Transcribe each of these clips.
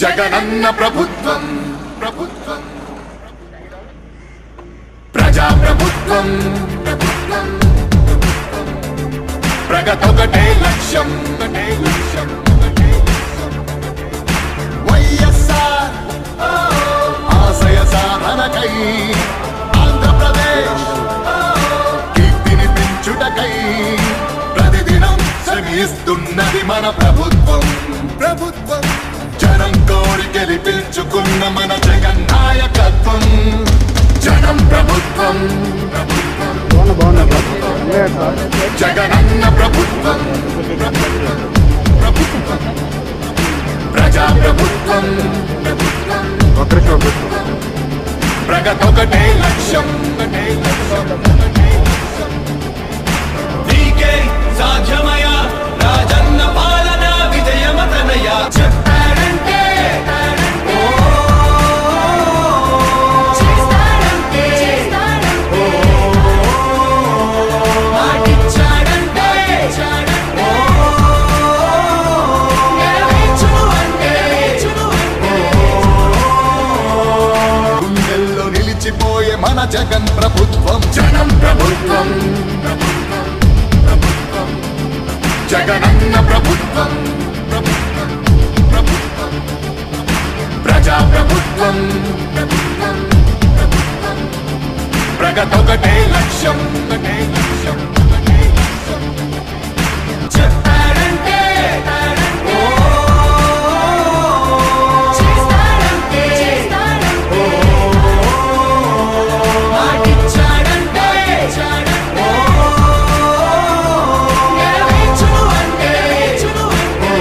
జగనన్న ప్రభుత్వం ప్రభుత్వం ప్రజా ప్రభుత్వం ప్రభుత్వం ప్రగతొకటే లక్ష్యం ఒకటే లక్ష్యం ఒకటే లక్ష్యం. వైఎస్ఆర్ ఆశయ సాధనకై ఆంధ్రప్రదేశ్ కీర్తిని పెంచుటకై ప్రతిదినం శ్రమిస్తున్నది మన ప్రభుత్వం ప్రభుత్వం జనం కోరి గెలిపించుకున్న మన జగన్ నాయకత్వం జనం ప్రభుత్వం ప్రభుత్వం బాగున్నా బాగున్నా జగనన్న ప్రభుత్వం ప్రభుత్వం ప్రభుత్వం ప్రజా ప్రభుత్వం ప్రభుత్వం ఒక్కరికి ఒక్కరికి ప్రగతొకటే లక్ష్యం ఒకటే లక్ష్యం ఒకటే లక్ష్యం. నీకే సాధ్యమయ రాజన్న పాలన విజయమతనయ చెప్పాడంటే ఓ, చేస్తాడంటే చేస్తాడంటే మాటిచ్చాడంటే చాడంటే నెరవేర్చును అంటే నెరవేర్చును అంటే గుండెల్లో నిలిచిపోయే మన జగన్ ప్రభుత్వం జనం ప్రభుత్వం ప్రభుత్వం ప్రభుత్వం జగనన్న ప్రభుత్వం ప్రభుత్వం ప్రభుత్వం ప్రజా ప్రభుత్వం ప్రభుత్వం ప్రభుత్వం ప్రగతొకటే లక్ష్యం ఒకటే లక్ష్యం ఒకటే లక్ష్యం చెప్పాడంటే ఓ, చేస్తాడంటే చేస్తాడంటే మాటిచ్చాడంటే చాడంటే నెరవేర్చును అంటే నెరవేర్చును అంటే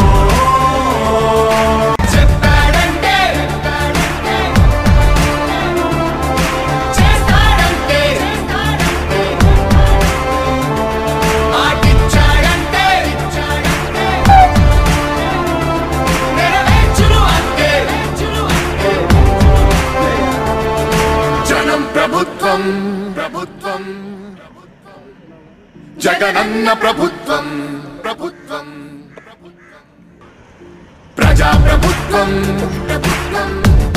చెప్పాడంటే చేస్తాడంటే చేస్తాడంటే మాటిచ్చాడంటే నెరవేర్చును అంటే నెరవేర్చును అంటే జనం ప్రభుత్వం ప్రభుత్వం జగనన్న ప్రభుత్వం ప్రభుత్వం ప్రభుత్వం. ప్రజా ప్రభుత్వం ప్రభుత్వం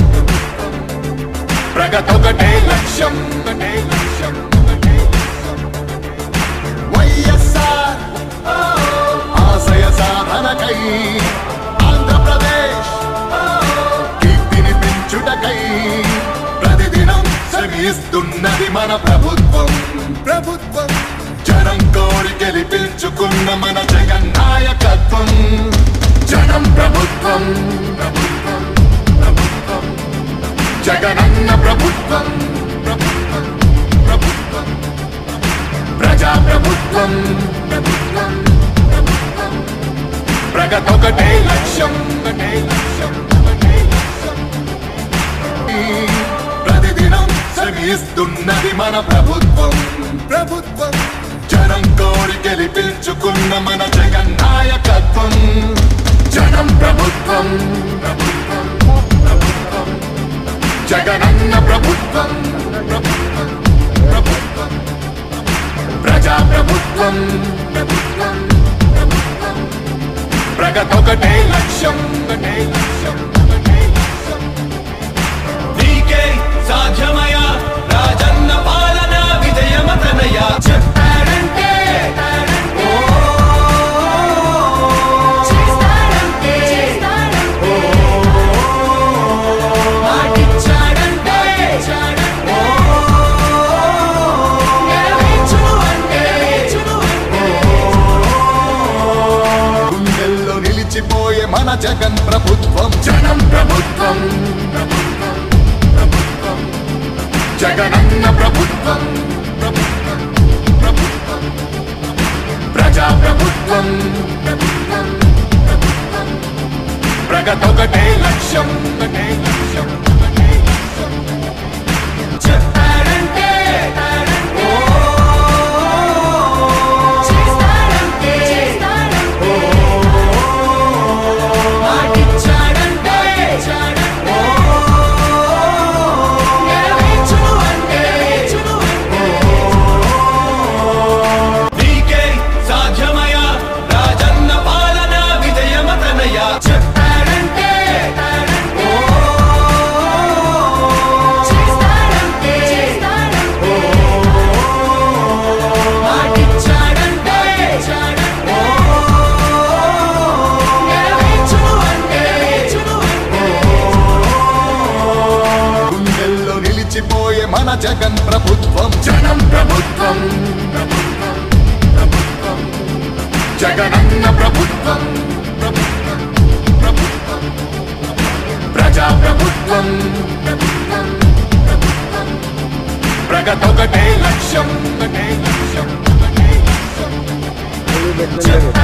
ప్రగతొకటే లక్ష్యం ఒకటే లక్ష్యం ఒకటే లక్ష్యం. వైఎస్ఆర్ ఆశయ సాధనకై ఆంధ్రప్రదేశ్ కీర్తిని పెంచుటకై ప్రతిదినం శ్రమిస్తున్నది మన ప్రభుత్వం ప్రభుత్వం జనం కోరి గెలిపించుకున్న మన జగన్ నాయకత్వం జనం ప్రభుత్వం ప్రభుత్వం ప్రభుత్వం జగనన్న ప్రభుత్వం ప్రభుత్వం ప్రభుత్వం ప్రజా ప్రభుత్వం ప్రభుత్వం ప్రభుత్వం ప్రగతొకటే లక్ష్యం ఒకటే లక్ష్యం ఒకటే లక్ష్యం ప్రతిదినం శ్రమిస్తున్నది మన ప్రభుత్వం ప్రభుత్వం జనం కోరి గెలిపించుకున్న మన జగన్ నాయకత్వం జనం ప్రభుత్వం ప్రభుత్వం ప్రభుత్వం జగనన్న ప్రభుత్వం ప్రభుత్వం ప్రభుత్వం ప్రజా ప్రభుత్వం ప్రభుత్వం ప్రభుత్వం ప్రగతొకటే లక్ష్యం ఒకటే లక్ష్యం ఒకటే లక్ష్యం నీకే సాధ్యమయ రాజన్న పాలన విజయమతనయ చెప్పాడంటే ఓ, చేస్తాడంటే చేస్తాడంటే మాటిచ్చాడంటే చాడంటే నెరవేర్చును అంటే నెరవేర్చును అంటే గుండెల్లో నిలిచిపోయే మన జగన్ ప్రభుత్వం జనం ప్రభుత్వం ప్రభుత్వం ప్రభుత్వం జగనన్న ప్రభుత్వం ప్రభుత్వం ప్రభుత్వం ప్రజా ప్రభుత్వం ప్రభుత్వం ప్రభుత్వం ప్రగతొకటే లక్ష్యం ఒకటే లక్ష్యం ఒకటే లక్ష్యం చెప్పాడంటే ఓ, చేస్తాడంటే చేస్తాడంటే మాటిచ్చాడంటే చాడంటే నెరవేర్చును అంటే నెరవేర్చును అంటే నీకే సాధ్యమయ రాజన్న పాలన విజయమతనయ చెప్పాడంటే చేస్తాడంటే నిలిచిపోయే మన జగన్ ప్రభుత్వం జనం ప్రభుత్వం ప్రభుత్వం, ప్రభుత్వం. జగనన్న ప్రభుత్వం ప్రభుత్వం, ప్రభుత్వం. ప్రజా ప్రభుత్వం ప్రభుత్వం, ప్రభుత్వం. ప్రగతొకటే లక్ష్యం ఒకటే లక్ష్యం ఒకటే లక్ష్యం చెత్త